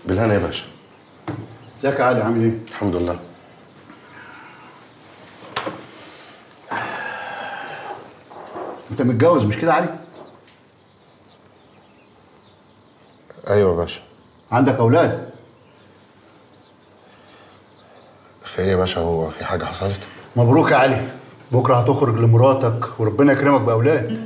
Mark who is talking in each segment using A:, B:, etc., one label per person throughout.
A: بالهنا يا باشا
B: ازيك يا علي عامل ايه؟
A: الحمد لله
B: انت متجوز مش كده يا علي؟
A: ايوه يا باشا
B: عندك اولاد؟
A: خير يا باشا هو في حاجه حصلت
B: مبروك يا علي بكره هتخرج لمراتك وربنا يكرمك باولاد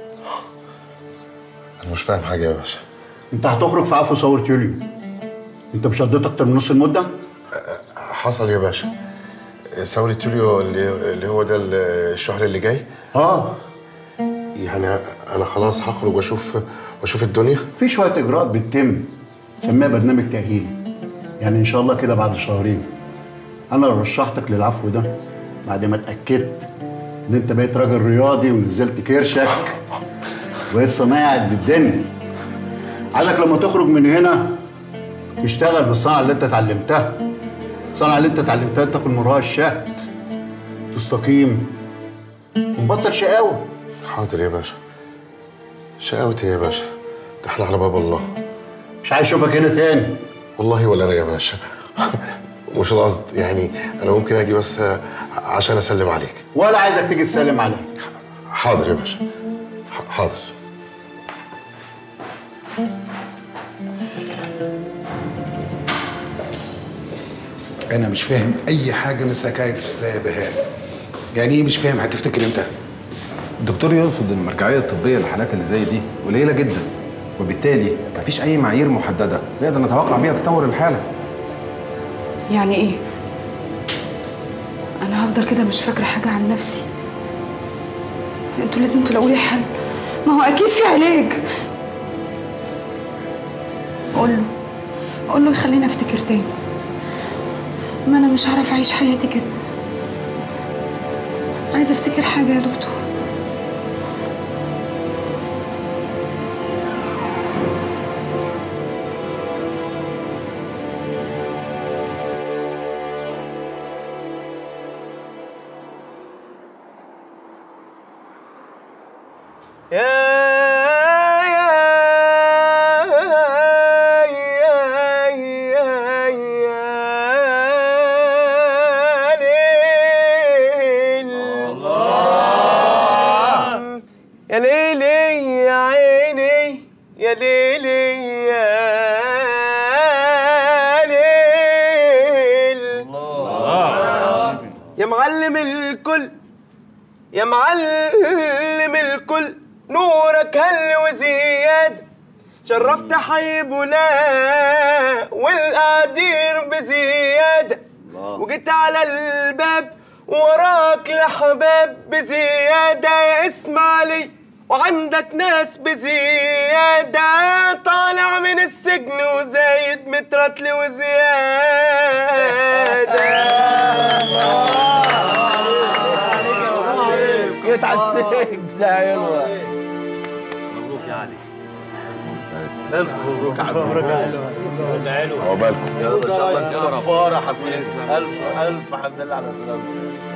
A: انا مش فاهم حاجه يا باشا
B: انت هتخرج في عفو ثوره يوليو انت مش قضيت اكتر من نص المده؟
A: حصل يا باشا ثورة يوليو اللي اللي هو ده الشهر اللي جاي
B: اه
A: يعني انا خلاص هخرج واشوف واشوف الدنيا
B: في شويه اجراءات بتتم سميها برنامج تاهيلي يعني ان شاء الله كده بعد شهرين انا رشحتك للعفو ده بعد ما اتاكدت ان انت بقيت راجل رياضي ونزلت كرشك وهي الصنايع قد الدنيا عايزك لما تخرج من هنا تشتغل بالصنعه اللي انت اتعلمتها الصنعه اللي انت اتعلمتها تاكل من وراها الشهد تستقيم وتبطل شقاوه
A: حاضر يا باشا شقاوتي يا باشا ده احنا على باب الله
B: مش عايز اشوفك هنا تاني
A: والله ولا انا يا باشا مش القصد يعني انا ممكن اجي بس عشان اسلم عليك
B: ولا عايزك تيجي تسلم عليا
A: حاضر يا باشا ح- حاضر
C: انا مش فاهم اي حاجه من السايكايترست ده يا بهاء يعني ايه مش فاهم هتفتكر امتى
D: الدكتور يقصد ان المرجعيه الطبيه للحالات اللي زي دي قليله جدا وبالتالي مفيش اي معايير محدده نقدر نتوقع بيها تطور الحاله
E: يعني ايه انا هفضل كده مش فاكره حاجه عن نفسي انتوا لازم تلاقوا لي حل ما هو اكيد في علاج قول له قول له يخليني افتكر تاني ما انا مش هعرف اعيش حياتي كده عايزه افتكر حاجه يا دكتور
F: يا ليلي يا عيني يا ليلي يا ليل يا معلم الكل يا معلم الكل نورك هل وزياد شرفت حي بولاء والقادير بزيادة وجيت على الباب وراك لحباب بزيادة يا اسماعيلي وعندك ناس بزيادة طالع من السجن وزايد مترتلي وزيادة جيت على السجن ده حلوة
G: مبروك يا علي
F: ألف مبروك على مبروك
A: عقبالكم
F: يلا ان شاء الله كده فرح يا ألف ألف حمد لله على سلامتك